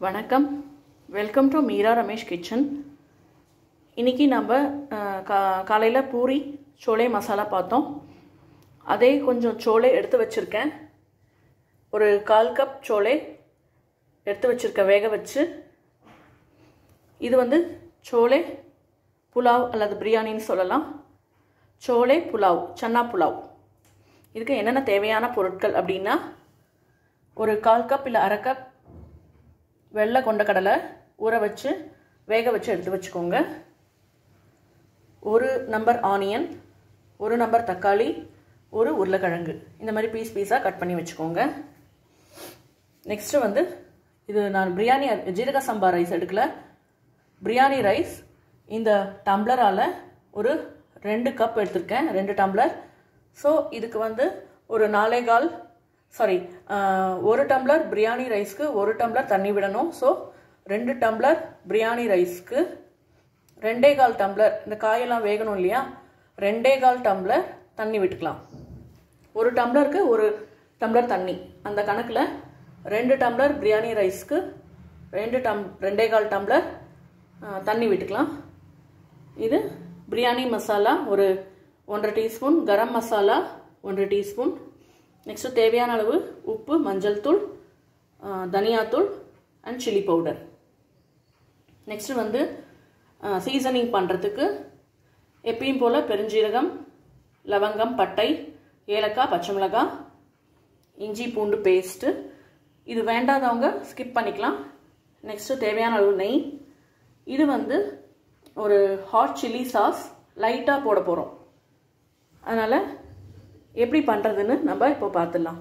வணக்கம் welcome to Meera Ramesh kitchen இன்றைக்கி நம்ம அஹ், கா காலையில் பூரி சோளே மசாலா பார்த்தோம் அதே கொஞ்சம் சோளே எடுத்து வச்சுருக்கேன் ஒரு கால் கப் சோளே எடுத்து வச்சுருக்கேன் வேக வச்சு இது வந்து சோளே புலாவ் அல்லது பிரியாணின்னு சொல்லலாம் சோளே புலாவ் சன்னா புலாவ் இதுக்கு என்னென்ன தேவையான பொருட்கள் அப்படின்னா ஒரு கால் கப் இல்லை அரை கப் வெள்ளை கொண்டக்கடலை ஊற வச்சு வேக வச்சு எடுத்து வச்சுக்கோங்க ஒரு நம்பர் ஆனியன் ஒரு நம்பர் தக்காளி ஒரு உருளைக்கிழங்கு இந்த மாதிரி பீஸ் பீஸாக கட் பண்ணி வச்சுக்கோங்க நெக்ஸ்ட்டு வந்து இது நான் பிரியாணி ஜீரக சம்பா ரைஸ் எடுக்கல பிரியாணி ரைஸ் இந்த டம்ளரால் ஒரு ரெண்டு கப் எடுத்திருக்கேன் ரெண்டு டம்ளர் ஸோ இதுக்கு வந்து ஒரு நாலே கால் சாரி ஒரு டம்ளர் பிரியாணி ரைஸ்க்கு ஒரு டம்ளர் தண்ணி விடணும் ஸோ ரெண்டு டம்ளர் பிரியாணி ரைஸ்க்கு ரெண்டே கால் டம்ளர் இந்த காயெல்லாம் வேகணும் இல்லையா ரெண்டே கால் டம்ளர் தண்ணி விட்டுக்கலாம் ஒரு டம்ளருக்கு ஒரு டம்ளர் தண்ணி அந்த கணக்கில் ரெண்டு டம்ளர் பிரியாணி ரைஸ்க்கு ரெண்டு டம் ரெண்டே கால் டம்ளர் ஆ, தண்ணி விட்டுக்கலாம் இது பிரியாணி மசாலா ஒரு ஒன்றரை டீஸ்பூன் கரம் மசாலா ஒன்றரை டீஸ்பூன் நெக்ஸ்ட்டு தேவையான அளவு உப்பு மஞ்சள் தூள் ஆ, தனியாத்தூள் அண்ட் சில்லி பவுடர் நெக்ஸ்ட்டு வந்து சீசனிங் பண்ணுறதுக்கு எப்பயும் போல் பெருஞ்சீரகம் லவங்கம் பட்டை ஏலக்காய் பச்சை மிளகாய் இஞ்சி பூண்டு பேஸ்ட்டு இது வேண்டாதவங்க ஸ்கிப் பண்ணிக்கலாம் நெக்ஸ்ட்டு தேவையான அளவு நெய் இது வந்து ஒரு ஹாட் சில்லி சாஸ் லைட்டாக போட போகிறோம் அதனால் எப்படி பண்ணுறதுன்னு நம்ம இப்போ பார்த்துடலாம்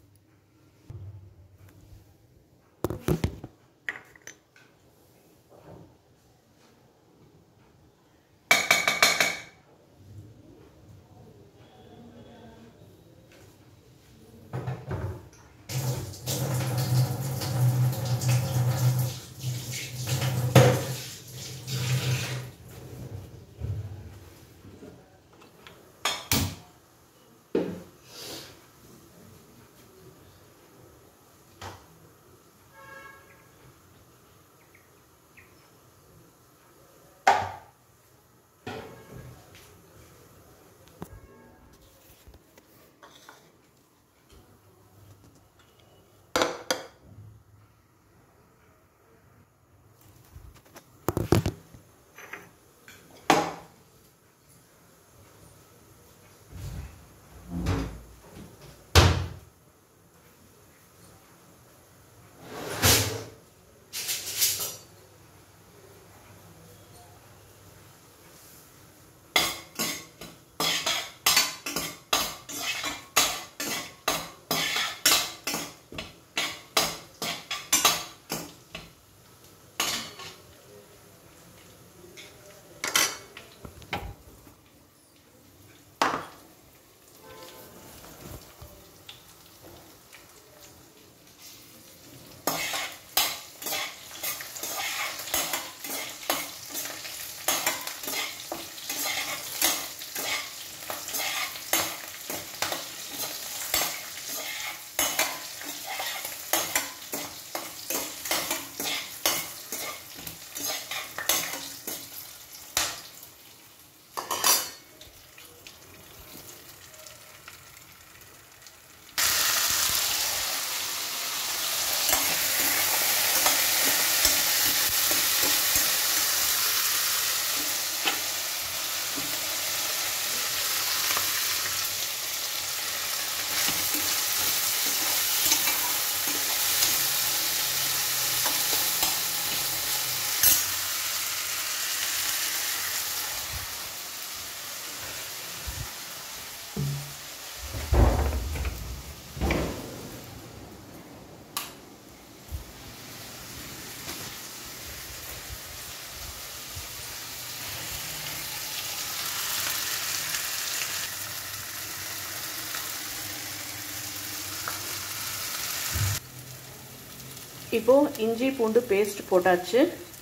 இப்போது இஞ்சி பூண்டு பேஸ்ட் போட்டாச்சு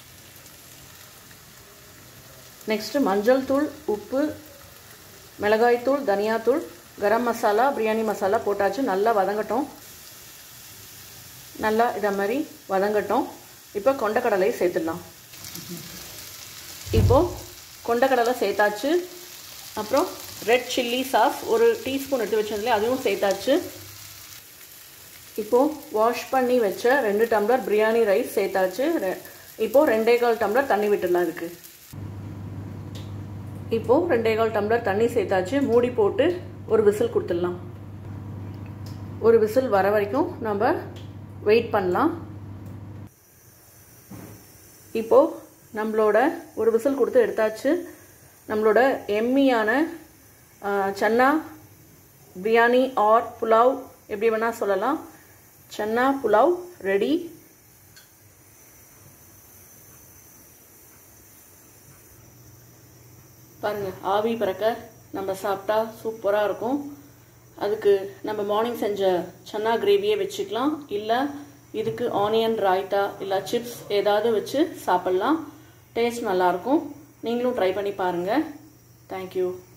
நெக்ஸ்ட்டு மஞ்சள் தூள் உப்பு மிளகாய்த்தூள் தனியாத்தூள் கரம் மசாலா பிரியாணி மசாலா போட்டாச்சு நல்லா வதங்கட்டும் நல்லா இதை மாதிரி வதங்கட்டும் இப்போ கொண்டக்கடலை சேர்த்துடலாம் இப்போது கொண்டக்கடலை சேர்த்தாச்சு அப்புறம் ரெட் சில்லி சாஸ் ஒரு டீஸ்பூன் எடுத்து வச்சிருந்தே அதுவும் சேர்த்தாச்சு இப்போது வாஷ் பண்ணி வச்ச ரெண்டு டம்ளர் பிரியாணி ரைஸ் சேர்த்தாச்சு இப்போது ரெண்டே கால் டம்ளர் தண்ணி விட்டுடலாம் இதுக்கு இப்போது ரெண்டே கால் டம்ளர் தண்ணி சேர்த்தாச்சு மூடி போட்டு ஒரு விசில் கொடுத்துடலாம் ஒரு விசில் வர வரைக்கும் நம்ம வெயிட் பண்ணலாம் இப்போது நம்மளோட ஒரு விசில் கொடுத்து எடுத்தாச்சு நம்மளோட எம்மியான சன்னா பிரியாணி ஆர் புலாவ் எப்படி வேணால் சொல்லலாம் சன்னா புலாவ் ரெடி பாருங்கள் ஆவி பறக்க நம்ம சாப்பிட்டா சூப்பராக இருக்கும் அதுக்கு நம்ம மார்னிங் செஞ்ச சன்னா கிரேவியே வச்சுக்கலாம் இல்லை இதுக்கு ஆனியன் ராய்த்தா இல்லை சிப்ஸ் ஏதாவது வச்சு சாப்பிட்லாம் டேஸ்ட் நல்லாயிருக்கும் நீங்களும் ட்ரை பண்ணி பாருங்கள் தேங்க்யூ